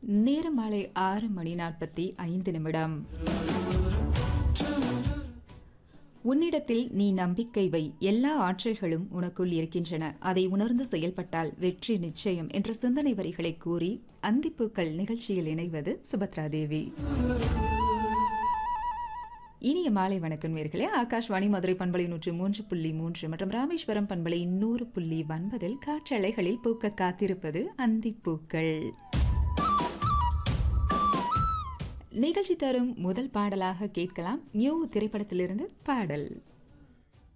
நேரம் மாலை ஆறு மணி நாற்பத்தி ஐந்து நிமிடம் உன்னிடத்தில் நீ நம்பிக்கை வை எல்லா ஆற்றல்களும் உனக்குள் இருக்கின்றன அதை உணர்ந்து செயல்பட்டால் வெற்றி நிச்சயம் என்ற சிந்தனை வரிகளை கூறி அந்திப்பூக்கள் நிகழ்ச்சியில் இணைவது சுபத்ரா தேவி இனிய மாலை வணக்கம் நேர்களே ஆகாஷ்வாணி மதுரை பண்பலை நூற்று மூன்று புள்ளி மூன்று மற்றும் ராமேஸ்வரம் பண்பலை நூறு புள்ளி ஒன்பதில் காற்றலைகளில் பூக்க காத்திருப்பது அந்திப்பூக்கள் நிகழ்ச்சி தரும் முதல் பாடலாக கேட்கலாம் நியூ திரைப்படத்திலிருந்து பாடல்